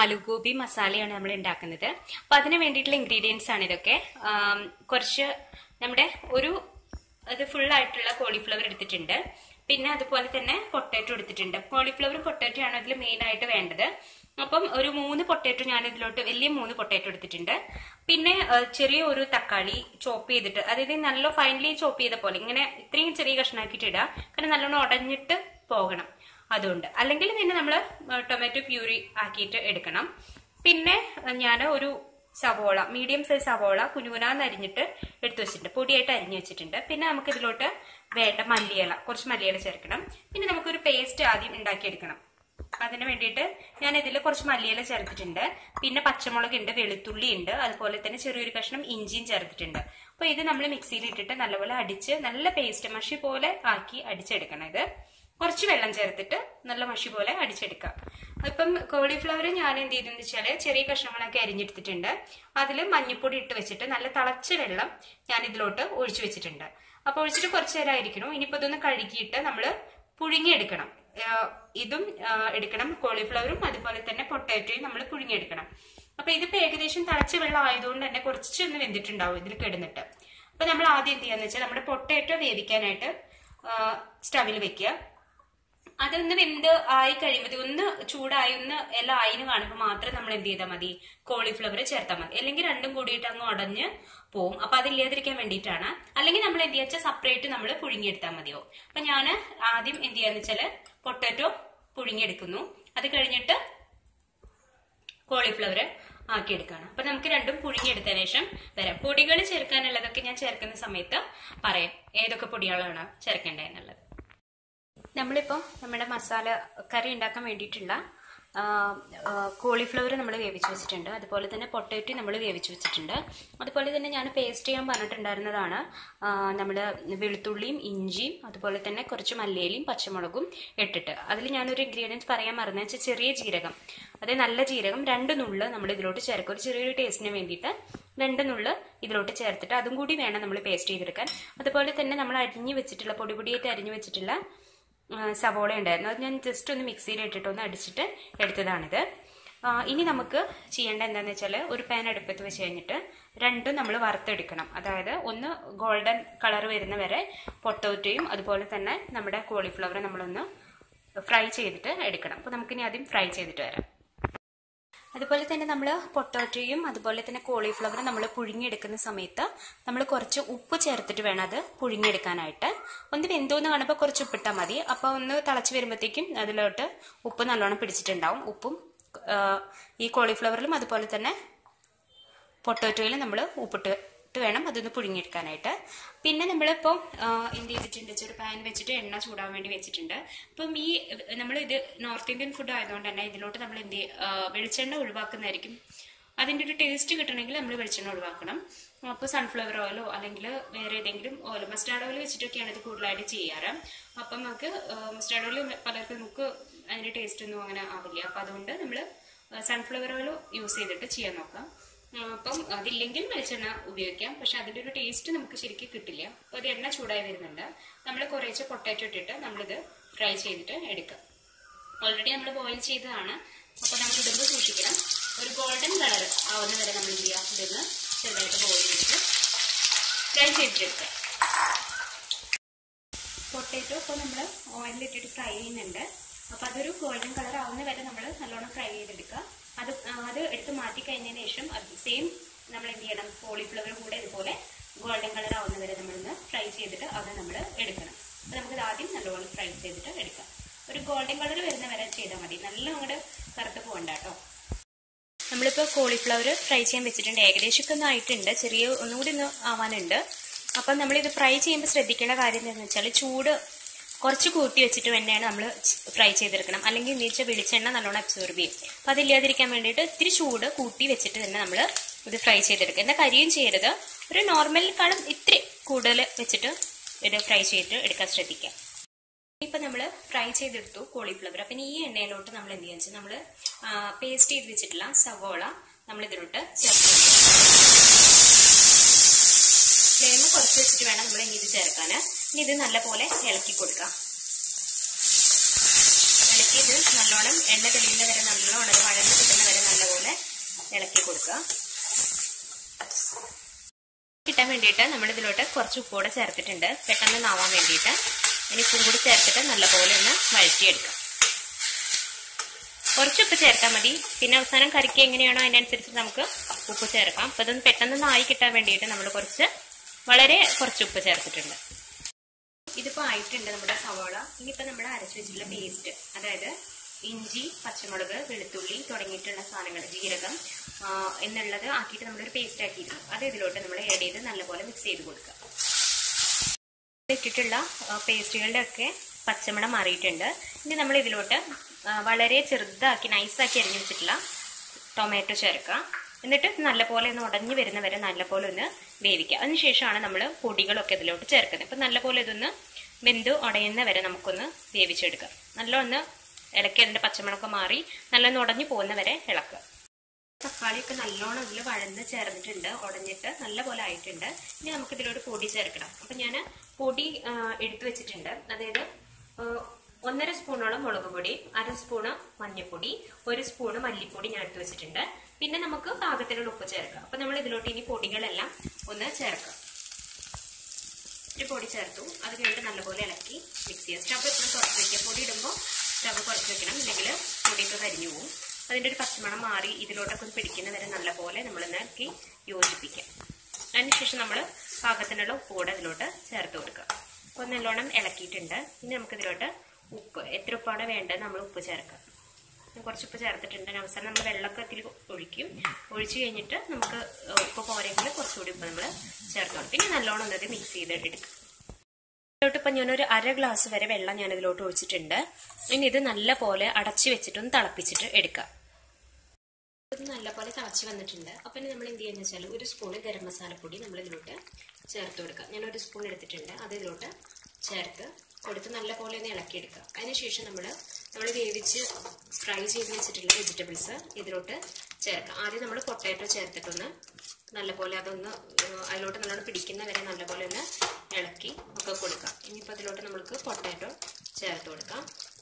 ആലു ഗോബി മസാലയാണ് നമ്മൾ ഉണ്ടാക്കുന്നത് അപ്പൊ അതിന് വേണ്ടിയിട്ടുള്ള ഇൻഗ്രീഡിയൻസ് ആണ് ഇതൊക്കെ ആം, കുറച്ച് നമ്മുടെ ഒരു അത് ഫുൾ ആയിട്ടുള്ള കോളിഫ്ലവർ എടുത്തിട്ടുണ്ട് പിന്നെ അതുപോലെ തന്നെ പൊട്ടാറ്റോ എടുത്തിട്ടുണ്ട് കോളിഫ്ലവറും പൊട്ടാറ്റോ ആണ് ഇതിൽ മെയിൻ ആയിട്ട് വേണ്ടത് അപ്പം ഒരു മൂന്ന് പൊട്ടാറ്റോ ഞാൻ ഇതിലോട്ട് വലിയ മൂന്ന് പൊട്ടാറ്റോ എടുത്തിട്ടുണ്ട് പിന്നെ ആ, ചെറിയ ഒരു തക്കാളി ചോപ്പ് ചെയ്തിട്ട് അതായത് നല്ല ഫൈനലി ചോപ്പ് ചെയ്ത പോലെ ഇങ്ങനെ ഇത്രയും ചെറിയ കഷ്ണാക്കിയിട്ട് ഇടുക കാരണം നല്ലോണം ഉടഞ്ഞിട്ട് പോകണം അതുകൊണ്ട് അല്ലെങ്കിൽ പിന്നെ നമ്മൾ ടൊമാറ്റോ പ്യൂരി ആക്കിയിട്ട് എടുക്കണം പിന്നെ ഞാൻ ഒരു സവോള മീഡിയം സൈസ് സവോള കുനുകുനാന്ന് അരിഞ്ഞിട്ട് എടുത്തു വെച്ചിട്ടുണ്ട് പൊടിയായിട്ട് അരിഞ്ഞു വെച്ചിട്ടുണ്ട് പിന്നെ നമുക്ക് ഇതിലോട്ട് വേണ്ട മല്ലിയില കുറച്ച് മല്ലിയില ചേർക്കണം പിന്നെ നമുക്കൊരു പേസ്റ്റ് ആദ്യം ഉണ്ടാക്കിയെടുക്കണം അതിന് വേണ്ടിയിട്ട് ഞാൻ ഇതിൽ കുറച്ച് മല്ലിയില ചേർത്തിട്ടുണ്ട് പിന്നെ പച്ചമുളക് ഉണ്ട് വെളുത്തുള്ളി ഉണ്ട് അതുപോലെ തന്നെ ചെറിയൊരു കഷ്ണം ഇഞ്ചിയും ചേർത്തിട്ടുണ്ട് അപ്പൊ ഇത് നമ്മൾ മിക്സിയിൽ ഇട്ടിട്ട് നല്ലപോലെ അടിച്ച് നല്ല പേസ്റ്റ് മഷി പോലെ ആക്കി അടിച്ചെടുക്കണം ഇത് കുറച്ച് വെള്ളം ചേർത്തിട്ട് നല്ല മഷി പോലെ അടിച്ചെടുക്കാം ഇപ്പം കോളിഫ്ലവർ ഞാൻ എന്ത് ചെയ്തെന്ന് വെച്ചാൽ ചെറിയ കഷ്ണങ്ങളൊക്കെ അരിഞ്ഞെടുത്തിട്ടുണ്ട് അതിൽ മഞ്ഞൾപ്പൊടി ഇട്ട് വെച്ചിട്ട് നല്ല തിളച്ച വെള്ളം ഞാൻ ഇതിലോട്ട് ഒഴിച്ചു വെച്ചിട്ടുണ്ട് അപ്പൊ ഒഴിച്ചിട്ട് കുറച്ച് നേരം ആയിരിക്കണം ഇനിയിപ്പോ ഇതൊന്ന് കഴുകിയിട്ട് നമ്മൾ പുഴുങ്ങിയെടുക്കണം ആഹ് ഇതും ആഹ് എടുക്കണം കോളിഫ്ലവറും അതുപോലെ തന്നെ പൊട്ടാറ്റോയും നമ്മൾ പുഴുങ്ങിയെടുക്കണം അപ്പൊ ഇതിപ്പോ ഏകദേശം തിളച്ച വെള്ളം ആയതുകൊണ്ട് തന്നെ കുറച്ചൊന്ന് വെന്തിട്ടുണ്ടാവും ഇതിൽ കിടന്നിട്ട് അപ്പൊ നമ്മൾ ആദ്യം എന്ത് ചെയ്യാന്ന് വെച്ചാൽ നമ്മുടെ പൊട്ടാറ്റോ വേവിക്കാനായിട്ട് സ്റ്റവിൽ വെക്കുക അതൊന്ന് വെന്ത് ആയി കഴിയുമ്പോൾ ഒന്ന് ചൂടായി ഒന്ന് എല്ലാം ആയിന്ന് കാണുമ്പോൾ മാത്രം നമ്മൾ എന്ത് ചെയ്താൽ മതി കോളിഫ്ലവർ ചേർത്താൽ മതി അല്ലെങ്കിൽ രണ്ടും കൂടിയിട്ട് അങ്ങ് ഉടഞ്ഞ് പോവും അപ്പൊ അതില്ലാതിരിക്കാൻ വേണ്ടിയിട്ടാണ് അല്ലെങ്കിൽ നമ്മൾ എന്ത് വെച്ചാൽ സെപ്പറേറ്റ് നമ്മൾ പുഴുങ്ങിയെടുത്താൽ മതിയോ അപ്പൊ ഞാൻ ആദ്യം എന്ത് ചെയ്യാന്ന് വെച്ചാല് പൊട്ടാറ്റോ പുഴുങ്ങിയെടുക്കുന്നു അത് കഴിഞ്ഞിട്ട് കോളിഫ്ലവർ ആക്കിയെടുക്കുകയാണ് അപ്പൊ നമുക്ക് രണ്ടും പുഴുങ്ങിയെടുത്തതിന് ശേഷം വരാം പൊടികൾ ചേർക്കാനുള്ളതൊക്കെ ഞാൻ ചേർക്കുന്ന സമയത്ത് പറയാം ഏതൊക്കെ പൊടികളാണ് ചേർക്കേണ്ടതെന്നുള്ളത് നമ്മളിപ്പോൾ നമ്മുടെ മസാല കറി ഉണ്ടാക്കാൻ വേണ്ടിയിട്ടുള്ള കോളിഫ്ലവർ നമ്മൾ വേവിച്ച് വെച്ചിട്ടുണ്ട് അതുപോലെ തന്നെ പൊട്ടാറ്റോ നമ്മൾ വേവിച്ച് വെച്ചിട്ടുണ്ട് അതുപോലെ തന്നെ ഞാൻ പേസ്റ്റ് ചെയ്യാൻ പറഞ്ഞിട്ടുണ്ടായിരുന്നതാണ് നമ്മൾ വെളുത്തുള്ളിയും ഇഞ്ചിയും അതുപോലെ തന്നെ കുറച്ച് മല്ലിയിലയും പച്ചമുളകും ഇട്ടിട്ട് അതിൽ ഞാനൊരു ഇൻഗ്രീഡിയൻസ് പറയാൻ മറന്നു വെച്ചാൽ ചെറിയ ജീരകം അത് നല്ല ജീരകം രണ്ട് നുള്ള് നമ്മൾ ഇതിലോട്ട് ചേർക്കും ഒരു ചെറിയൊരു ടേസ്റ്റിന് വേണ്ടിയിട്ട് രണ്ട് നുള്ള് ഇതിലോട്ട് ചേർത്തിട്ട് അതും കൂടി വേണം നമ്മൾ പേസ്റ്റ് ചെയ്തെടുക്കാൻ അതുപോലെ തന്നെ നമ്മൾ അരിഞ്ഞു വെച്ചിട്ടുള്ള പൊടി പൊടിയായിട്ട് അരിഞ്ഞു വെച്ചിട്ടുള്ള ആ, സവോള ഉണ്ടായിരുന്നു അത് ഞാൻ ജസ്റ്റ് ഒന്ന് മിക്സിയിൽ ഇട്ടിട്ട് ഒന്ന് അടിച്ചിട്ട് എടുത്തതാണിത് ആ, ഇനി നമുക്ക് ചെയ്യേണ്ട എന്താണെന്ന് വെച്ചാൽ ഒരു പാൻ അടുപ്പത്ത് വെച്ച് കഴിഞ്ഞിട്ട് രണ്ടും നമ്മൾ വറുത്തെടുക്കണം അതായത് ഒന്ന് ഗോൾഡൻ കളർ വരുന്ന വരെ പൊട്ടോറ്റയും അതുപോലെ തന്നെ നമ്മുടെ കോളിഫ്ലവർ നമ്മളൊന്ന് ഫ്രൈ ചെയ്തിട്ട് എടുക്കണം അപ്പോൾ നമുക്കിനി ആദ്യം ഫ്രൈ ചെയ്തിട്ട് വരാം അതുപോലെ തന്നെ നമ്മൾ പൊട്ടാറ്റോയും അതുപോലെ തന്നെ കോളിഫ്ലവറും നമ്മൾ പുഴുങ്ങിയെടുക്കുന്ന സമയത്ത് നമ്മൾ കുറച്ച് ഉപ്പ് ചേർത്തിട്ട് വേണം അത് പുഴുങ്ങിയെടുക്കാനായിട്ട് ഒന്ന് വെന്തോന്ന് കാണുമ്പോൾ കുറച്ച് ഉപ്പിട്ടാൽ മതി അപ്പോൾ ഒന്ന് തിളച്ച് വരുമ്പോഴത്തേക്കും അതിലോട്ട് ഉപ്പ് നല്ലോണം പിടിച്ചിട്ടുണ്ടാവും ഉപ്പും ആ, ഈ കോളിഫ്ലവറിലും അതുപോലെ തന്നെ പൊട്ടാറ്റോയിലും നമ്മൾ ഉപ്പിട്ട് ഇട്ട് വേണം അതൊന്ന് പുഴുങ്ങിയെടുക്കാനായിട്ട് പിന്നെ നമ്മളിപ്പോൾ എന്ത് ചെയ്തിട്ടുണ്ട് വെച്ചാൽ ഒരു പാൻ വെച്ചിട്ട് എണ്ണ ചൂടാൻ വേണ്ടി വെച്ചിട്ടുണ്ട് അപ്പം ഈ നമ്മൾ ഇത് നോർത്ത് ഇന്ത്യൻ ഫുഡ് ആയതുകൊണ്ട് തന്നെ ഇതിലോട്ട് നമ്മൾ എന്ത് ചെയ്യ- ആ, വെളിച്ചെണ്ണ ഒഴിവാക്കുന്നതായിരിക്കും അതിൻ്റെ ഒരു ടേസ്റ്റ് കിട്ടണമെങ്കിൽ നമ്മൾ വെളിച്ചെണ്ണ ഒഴിവാക്കണം അപ്പോൾ സൺഫ്ലവർ ഓയിലോ അല്ലെങ്കിൽ വേറെ ഏതെങ്കിലും ഓയിൽ മസ്റ്റാർഡ് ഓയിൽ വെച്ചിട്ടൊക്കെയാണ് ഇത് കൂടുതലായിട്ട് ചെയ്യാറ് അപ്പം നമുക്ക് മസ്റ്റാർഡ് ഓയിൽ പലർക്കും നമുക്ക് അതിൻ്റെ ടേസ്റ്റ് ഒന്നും അങ്ങനെ ആവില്ല അപ്പം അതുകൊണ്ട് നമ്മൾ സൺഫ്ലവർ ഓയിൽ യൂസ് ചെയ്തിട്ട് ചെയ്യാൻ നോക്കാം ആ, അപ്പം അതില്ലെങ്കിൽ വെളിച്ചെണ്ണ ഉപയോഗിക്കാം പക്ഷെ അതിൻ്റെ ഒരു ടേസ്റ്റ് നമുക്ക് ശരിക്കും കിട്ടില്ല അപ്പോൾ അത് എണ്ണ ചൂടായി വരുന്നുണ്ട് നമ്മൾ കുറേശ്ശെ പൊട്ടാറ്റോ ഇട്ടിട്ട് നമ്മളിത് ഫ്രൈ ചെയ്തിട്ട് എടുക്കാം ഓൾറെഡി നമ്മൾ ബോയിൽ ചെയ്തതാണ് അപ്പോൾ നമ്മൾ ഇടുമ്പോൾ സൂക്ഷിക്കണം ഒരു ഗോൾഡൻ കളർ ആവുന്ന വരെ നമ്മൾ എന്ത് ചെയ്യാം ഇതൊന്ന് ചെറുതായിട്ട് ബോയിൽ ചെയ്തിട്ട് ഫ്രൈ ചെയ്തിട്ടെടുക്കാം പൊട്ടാറ്റോ ഇപ്പോൾ നമ്മൾ ഓയിലിട്ടിട്ട് ഫ്രൈ ചെയ്യുന്നുണ്ട് അപ്പോൾ അതൊരു ഗോൾഡൻ കളർ ആവുന്ന വരെ നമ്മൾ നല്ലോണം ഫ്രൈ ചെയ്തെടുക്കുക അത് ആ, അത് എടുത്ത് മാറ്റി കഴിഞ്ഞതിന് ശേഷം അത് സെയിം നമ്മൾ എന്ത് ചെയ്യണം കോളിഫ്ലവർ കൂടെ ഇതുപോലെ ഗോൾഡൻ കളർ ആവുന്ന വരെ നമ്മളൊന്ന് ഫ്രൈ ചെയ്തിട്ട് അത് നമ്മൾ എടുക്കണം അപ്പോൾ നമുക്കത് ആദ്യം നല്ലോണം ഫ്രൈ ചെയ്തിട്ട് എടുക്കാം ഒരു ഗോൾഡൻ കളർ വരുന്ന വരെ ചെയ്താൽ മതി നല്ല അങ്ങോട്ട് കറുത്ത് പോകണ്ട കേട്ടോ നമ്മളിപ്പോൾ കോളിഫ്ലവർ ഫ്രൈ ചെയ്യാൻ വെച്ചിട്ടുണ്ട് ഏകദേശം ഒക്കെ ഒന്ന് ആയിട്ടുണ്ട് ചെറിയ ഒന്നുകൂടി ഒന്ന് ആവാനുണ്ട് അപ്പം നമ്മളിത് ഫ്രൈ ചെയ്യുമ്പോൾ ശ്രദ്ധിക്കേണ്ട കാര്യം എന്താണെന്ന് വെച്ചാൽ ചൂട് കുറച്ച് കൂട്ടി വെച്ചിട്ട് തന്നെയാണ് നമ്മൾ ഫ്രൈ ചെയ്തെടുക്കണം അല്ലെങ്കിൽ എന്താ വെച്ചാൽ വെളിച്ചെണ്ണ നല്ലോണം അബ്സോർബ് ചെയ്യും അപ്പം അതില്ലാതിരിക്കാൻ വേണ്ടിയിട്ട് ഇത്തിരി ചൂട് കൂട്ടി വെച്ചിട്ട് തന്നെ നമ്മൾ ഇത് ഫ്രൈ ചെയ്തെടുക്കുക എന്നാൽ കരിയും ചെയ്യരുത് ഒരു നോർമലിനെക്കാളും ഇത്തിരി കൂടുതൽ വെച്ചിട്ട് ഇത് ഫ്രൈ ചെയ്തിട്ട് എടുക്കാൻ ശ്രദ്ധിക്കാം ഇപ്പൊ നമ്മൾ ഫ്രൈ ചെയ്തെടുത്തു കോളിഫ്ലവർ അപ്പം ഈ എണ്ണയിലോട്ട് നമ്മൾ എന്ത് ചെയ്യാന്ന് വെച്ചാൽ നമ്മൾ പേസ്റ്റ് ചെയ്ത് വെച്ചിട്ടുള്ള സവോള നമ്മൾ ഇതിലോട്ട് ചേർത്ത് ഫ്ലെയിം കുറച്ച് വെച്ചിട്ട് വേണം നമ്മൾ ഇനി ഇത് ചേർക്കാൻ ഇനി ഇത് നല്ലപോലെ ഇളക്കി കൊടുക്കാം ഇളക്കി ഇത് നല്ലോണം എണ്ണ തെളിയുന്ന വരെ നല്ലോണം ഇത് വഴന്ന് കിട്ടുന്ന വരെ നല്ല ഇളക്കി കൊടുക്കുക കിട്ടാൻ വേണ്ടിയിട്ട് നമ്മൾ ഇതിലോട്ട് കുറച്ച് ഉപ്പോടെ ചേർത്തിട്ടുണ്ട് പെട്ടെന്ന് നാവാൻ വേണ്ടിയിട്ട് ഇനി ഉപ്പും കൂടി ചേർത്തിട്ട് നല്ലപോലെ ഒന്ന് വഴറ്റിയെടുക്കാം കുറച്ച് ഉപ്പ് ചേർത്താൽ മതി പിന്നെ അവസാനം കറിക്ക് എങ്ങനെയാണോ അതിനനുസരിച്ച് നമുക്ക് ഉപ്പ് ചേർക്കാം അപ്പൊ ഇതൊന്ന് പെട്ടെന്ന് നായി കിട്ടാൻ വേണ്ടിയിട്ട് നമ്മൾ കുറച്ച് വളരെ കുറച്ച് ഉപ്പ് ചേർത്തിട്ടുണ്ട് ഇതിപ്പോ ആയിട്ടുണ്ട് നമ്മുടെ സവാള ഇനിയിപ്പോ നമ്മൾ അരച്ചു വെച്ചിട്ടുള്ള പേസ്റ്റ് അതായത് ഇഞ്ചി പച്ചമുളക് വെളുത്തുള്ളി തുടങ്ങിയിട്ടുള്ള സാധനങ്ങൾ ജീരകം എന്നുള്ളത് ആക്കിയിട്ട് നമ്മളൊരു പേസ്റ്റ് ആക്കിയിരുന്നു അത് ഇതിലോട്ട് നമ്മൾ ആഡ് ചെയ്ത് നല്ലപോലെ മിക്സ് ചെയ്ത് കൊടുക്കുക ഇട്ടിട്ടുള്ള പേസ്റ്റുകളുടെ ഒക്കെ പച്ചമണം മാറിയിട്ടുണ്ട് ഇനി നമ്മൾ ഇതിലോട്ട് വളരെ ചെറുതാക്കി നൈസാക്കി അരിഞ്ഞു വെച്ചിട്ടുള്ള ടൊമാറ്റോ ചേർക്കുക എന്നിട്ട് നല്ലപോലെ ഒന്ന് ഉടഞ്ഞു വരുന്ന വരെ നല്ലപോലെ ഒന്ന് വേവിക്കുക അതിനുശേഷമാണ് നമ്മൾ പൊടികളൊക്കെ ഇതിലോട്ട് ചേർക്കുന്നത് അപ്പം നല്ലപോലെ ഇതൊന്ന് വെന്ത് ഉടയുന്ന വരെ നമുക്കൊന്ന് വേവിച്ചെടുക്കാം നല്ല ഒന്ന് ഇളക്കി അതിൻ്റെ പച്ചമുളകൊക്കെ മാറി നല്ലൊന്ന് ഉടഞ്ഞു പോകുന്ന വരെ ഇളക്കുക തക്കാളിയൊക്കെ നല്ലോണം ഇതിൽ വഴന്ന് ചേർന്നിട്ടുണ്ട് ഉടഞ്ഞിട്ട് നല്ല പോലെ ആയിട്ടുണ്ട് ഇനി നമുക്ക് ഇതിലോട്ട് പൊടി ചേർക്കണം അപ്പം ഞാൻ പൊടി എടുത്തു വെച്ചിട്ടുണ്ട് അതായത് ഒന്നര സ്പൂണോളം മുളക് പൊടി അര സ്പൂണ് മഞ്ഞൾപ്പൊടി ഒരു സ്പൂണ് മല്ലിപ്പൊടി ഞാൻ എടുത്തു വെച്ചിട്ടുണ്ട് പിന്നെ നമുക്ക് പാകത്തിനുള്ള ഉപ്പ് ചേർക്കാം അപ്പം നമ്മൾ ഇതിലോട്ട് ഇനി പൊടികളെല്ലാം ഒന്ന് ചേർക്കാം ഒരു പൊടി ചേർത്തു അത് കഴിഞ്ഞിട്ട് നല്ലപോലെ ഇളക്കി മിക്സ് ചെയ്യുക സ്റ്റവ് എപ്പോഴും കുറച്ച് വയ്ക്കുക പൊടി ഇടുമ്പോൾ സ്റ്റവ് കുറച്ച് വെക്കണം ഇല്ലെങ്കിൽ പൊടിയൊക്കെ കരിഞ്ഞു പോകും അതിൻ്റെ ഒരു പച്ചമണം മാറി ഇതിലോട്ടൊക്കെ ഒന്ന് പിടിക്കുന്ന വരെ നല്ലപോലെ നമ്മൾ ഇളക്കി യോജിപ്പിക്കാം അതിനുശേഷം നമ്മൾ പാകത്തിനുള്ള ഉപ്പ് കൂടെ ഇതിലോട്ട് ചേർത്ത് കൊടുക്കുക അപ്പോൾ നല്ലോണം ഇളക്കിയിട്ടുണ്ട് ഇനി നമുക്കിതിലോട്ട് ഉപ്പ് എത്ര ഉപ്പാണ് വേണ്ടത് നമ്മൾ ഉപ്പ് ചേർക്കാം കുറച്ച് ഉപ്പ് ചേർത്തിട്ടുണ്ട് അവസാനം നമ്മൾ വെള്ളമൊക്കെ ഇതിൽ ഒഴിക്കും ഒഴിച്ച് കഴിഞ്ഞിട്ട് നമുക്ക് ഉപ്പ് പോരെങ്കിൽ കുറച്ചുകൂടി ഉപ്പ് നമ്മൾ ചേർത്ത് കൊടുക്കും പിന്നെ നല്ലോണം ഒന്നത് മിക്സ് ചെയ്ത് എടുക്കും ഇതിലോട്ട് ഇപ്പം ഞാനൊരു അര ഗ്ലാസ് വരെ വെള്ളം ഞാൻ ഇതിലോട്ട് ഒഴിച്ചിട്ടുണ്ട് ഇനി ഇത് നല്ല പോലെ അടച്ചു വെച്ചിട്ട് ഒന്ന് തിളപ്പിച്ചിട്ട് എടുക്കാം ഇത് നല്ലപോലെ തിളച്ച് വന്നിട്ടുണ്ട് അപ്പം ഇനി നമ്മൾ എന്ത് ചെയ്യുന്ന വെച്ചാൽ ഒരു സ്പൂണ് ഗരം മസാലപ്പൊടി നമ്മൾ ഇതിലോട്ട് ചേർത്ത് കൊടുക്കുക ഞാൻ ഒരു സ്പൂൺ എടുത്തിട്ടുണ്ട് അത് ഇതിലോട്ട് ചേർത്ത് കൊടുത്ത് നല്ലപോലെ ഒന്ന് ഇളക്കിയെടുക്കുക അതിനുശേഷം നമ്മൾ നമ്മൾ വേവിച്ച് ഫ്രൈ ചെയ്ത് വെച്ചിട്ടുള്ള വെജിറ്റബിൾസ് ഇതിലോട്ട് ചേർക്കാം ആദ്യം നമ്മൾ പൊട്ടാറ്റോ ചേർത്തിട്ടൊന്ന് നല്ലപോലെ അതൊന്ന് അതിലോട്ട് നല്ലോണം പിടിക്കുന്ന വരെ നല്ലപോലെ ഒന്ന് ഇളക്കി ഒക്കെ കൊടുക്കാം ഇനിയിപ്പോൾ അതിലോട്ട് നമുക്ക് പൊട്ടാറ്റോ ചേർത്ത് കൊടുക്കാം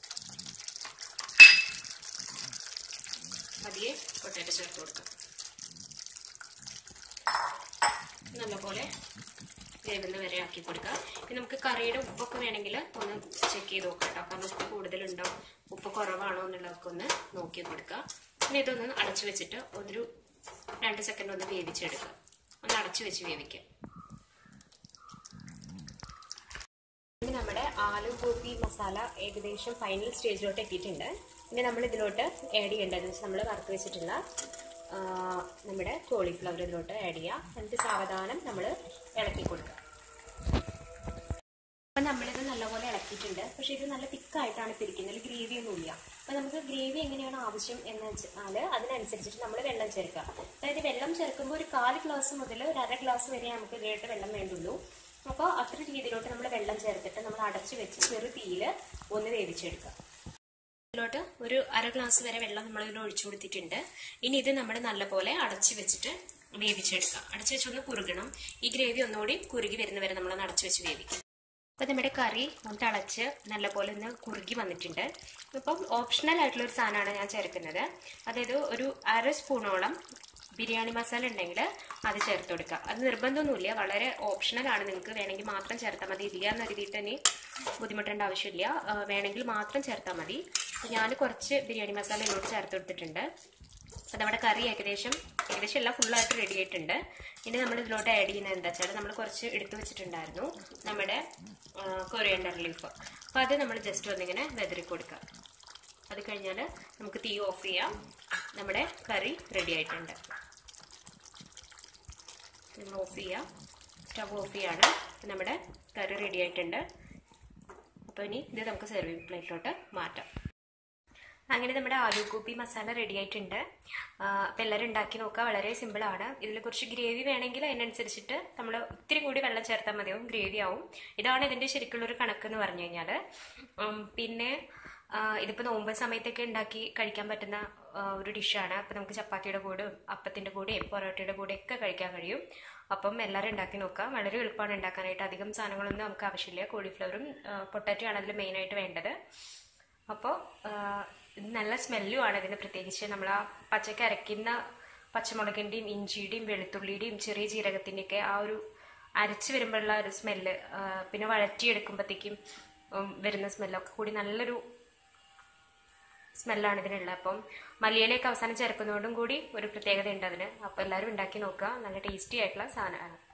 പതിയെ പൊട്ടാറ്റോ ചേർത്ത് കൊടുക്കാം നല്ലപോലെ വേവുന്ന വരെ ആക്കി കൊടുക്കുക ഇനി നമുക്ക് കറിയുടെ ഉപ്പൊക്കെ വേണമെങ്കിൽ ഒന്ന് ചെക്ക് ചെയ്ത് നോക്കാം കേട്ടോ കാരണം ഉപ്പ് കൂടുതലുണ്ടോ ഉപ്പ് കുറവാണോ എന്നുള്ളതൊക്കെ ഒന്ന് നോക്കി കൊടുക്കുക പിന്നെ ഇതൊന്ന് അടച്ചു വെച്ചിട്ട് ഒരു രണ്ട് സെക്കൻഡ് ഒന്ന് വേവിച്ചെടുക്കുക ഒന്ന് അടച്ചു വെച്ച് വേവിക്കുക ഇനി നമ്മുടെ ആലു ഗോപി മസാല ഏകദേശം ഫൈനൽ സ്റ്റേജിലോട്ട് എത്തിയിട്ടുണ്ട് ഇനി നമ്മൾ ഇതിലോട്ട് ആഡ് ചെയ്യേണ്ടത് നമ്മൾ വറുത്ത് വെച്ചിട്ടുള്ള നമ്മുടെ കോളിഫ്ലവർ ഇതിലോട്ട് ആഡ് ചെയ്യുക എന്നിട്ട് സാവധാനം നമ്മൾ ഇളക്കി കൊടുക്കുക അപ്പം നമ്മളിത് നല്ലപോലെ ഇളക്കിയിട്ടുണ്ട് പക്ഷേ ഇത് നല്ല തിക്കായിട്ടാണ് പിരിക്കുന്നത് ഗ്രേവി ഒന്നുമില്ല അപ്പം നമുക്ക് ഗ്രേവി എങ്ങനെയാണ് ആവശ്യം എന്ന് വെച്ചാൽ അതിനനുസരിച്ചിട്ട് നമ്മൾ വെള്ളം ചേർക്കുക അതായത് വെള്ളം ചേർക്കുമ്പോൾ ഒരു കാല് ഗ്ലാസ് മുതൽ ഒരു അര ഗ്ലാസ് വരെ നമുക്ക് ഇതിലോട്ട് വെള്ളം വേണ്ടുള്ളൂ അപ്പോൾ അത്ര രീതിയിലോട്ട് നമ്മൾ വെള്ളം ചേർത്തിട്ട് നമ്മൾ അടച്ചു വെച്ച് ചെറു തീയിൽ ഒന്ന് വേവിച്ചെടുക്കുക ഇതിലോട്ട് ഒരു അര ഗ്ലാസ് വരെ വെള്ളം നമ്മൾ ഇതിൽ ഒഴിച്ചു കൊടുത്തിട്ടുണ്ട് ഇനി ഇത് നമ്മൾ നല്ലപോലെ അടച്ചു വെച്ചിട്ട് വേവിച്ചെടുക്കുക അടച്ചു വെച്ചൊന്ന് കുറുകണം ഈ ഗ്രേവി ഒന്നുകൂടി കുറുകി വരുന്ന വരെ നമ്മൾ അടച്ചു വെച്ച് വേവിക്കും അപ്പോൾ നമ്മുടെ കറി ഒന്ന് തിളച്ച് നല്ലപോലെ ഒന്ന് കുറുകി വന്നിട്ടുണ്ട് ഇപ്പം ഓപ്ഷണൽ ആയിട്ടുള്ള ഒരു സാധനമാണ് ഞാൻ ചേർക്കുന്നത് അതായത് ഒരു അര സ്പൂണോളം ബിരിയാണി മസാല ഉണ്ടെങ്കിൽ അത് ചേർത്ത് കൊടുക്കുക അത് നിർബന്ധമൊന്നുമില്ല വളരെ ഓപ്ഷണൽ ആണ് നിങ്ങൾക്ക് വേണമെങ്കിൽ മാത്രം ചേർത്താൽ മതി ഇല്ല എന്ന് കരുതിയിട്ട് ഇനി ബുദ്ധിമുട്ടേണ്ട ആവശ്യമില്ല വേണമെങ്കിൽ മാത്രം ചേർത്താൽ മതി ഞാൻ കുറച്ച് ബിരിയാണി മസാല ഇതിലോട്ട് ചേർത്ത് കൊടുത്തിട്ടുണ്ട് അപ്പോൾ നമ്മുടെ കറി ഏകദേശം ഏകദേശം എല്ലാം ഫുള്ളായിട്ട് റെഡി ആയിട്ടുണ്ട് ഇനി നമ്മൾ ഇതിലോട്ട് ആഡ് ചെയ്യുന്നത് എന്താ വെച്ചാൽ നമ്മൾ കുറച്ച് എടുത്തു വെച്ചിട്ടുണ്ടായിരുന്നു നമ്മുടെ കൊറിയണ്ടർ ലീഫ് അപ്പോൾ അത് നമ്മൾ ജസ്റ്റ് ഒന്നിങ്ങനെ വെതറി കൊടുക്കുക അത് കഴിഞ്ഞാൽ നമുക്ക് തീ ഓഫ് ചെയ്യാം നമ്മുടെ കറി റെഡി ആയിട്ടുണ്ട് നമ്മൾ ഓഫ് ചെയ്യാം സ്റ്റവ് ഓഫ് ചെയ്യാണ് നമ്മുടെ കറി റെഡി ആയിട്ടുണ്ട് അപ്പോൾ ഇനി ഇത് നമുക്ക് സെർവിങ് പ്ലേറ്റിലോട്ട് മാറ്റാം അങ്ങനെ നമ്മുടെ ആലു ഗോപി മസാല റെഡി ആയിട്ടുണ്ട് അപ്പം എല്ലാവരും ഉണ്ടാക്കി നോക്കുക വളരെ സിമ്പിളാണ് ഇതിൽ കുറച്ച് ഗ്രേവി വേണമെങ്കിൽ അതിനനുസരിച്ചിട്ട് നമ്മൾ ഒത്തിരി കൂടി വെള്ളം ചേർത്താൽ മതിയാവും ഗ്രേവി ആവും ഇതാണ് ഇതിൻ്റെ ശരിക്കുള്ളൊരു കണക്കെന്ന് പറഞ്ഞു കഴിഞ്ഞാൽ പിന്നെ ഇതിപ്പോൾ നോമ്പ് സമയത്തൊക്കെ ഉണ്ടാക്കി കഴിക്കാൻ പറ്റുന്ന ഒരു ഡിഷാണ് അപ്പം നമുക്ക് ചപ്പാത്തിയുടെ കൂടെയും അപ്പത്തിൻ്റെ കൂടെയും പൊറോട്ടയുടെ കൂടെ ഒക്കെ കഴിക്കാൻ കഴിയും അപ്പം എല്ലാവരും ഉണ്ടാക്കി നോക്കാം വളരെ എളുപ്പമാണ് ഉണ്ടാക്കാനായിട്ട് അധികം സാധനങ്ങളൊന്നും നമുക്ക് ആവശ്യമില്ല കോളിഫ്ലവറും പൊട്ടാറ്റോ ആണ് അതിൽ മെയിനായിട്ട് വേണ്ടത് അപ്പോൾ നല്ല സ്മെല്ലുമാണ് ഇതിന് പ്രത്യേകിച്ച് നമ്മൾ ആ പച്ചക്ക് അരയ്ക്കുന്ന പച്ചമുളകിൻ്റെയും ഇഞ്ചിയുടെയും വെളുത്തുള്ളിയുടെയും ചെറിയ ജീരകത്തിൻ്റെയൊക്കെ ആ ഒരു അരച്ച് വരുമ്പോഴുള്ള ഒരു സ്മെല്ല് പിന്നെ വഴറ്റിയെടുക്കുമ്പോഴത്തേക്കും ഉം, വരുന്ന സ്മെല്ലൊക്കെ കൂടി നല്ലൊരു സ്മെല്ലാണ് ഇതിനുള്ളത് അപ്പം മല്ലിയിലയൊക്കെ അവസാനം ചേർക്കുന്നതുകൊണ്ടും കൂടി ഒരു പ്രത്യേകത ഉണ്ട് അതിന് അപ്പോൾ എല്ലാവരും ഉണ്ടാക്കി നോക്കുക നല്ല ടേസ്റ്റി ആയിട്ടുള്ള സാധനമാണ്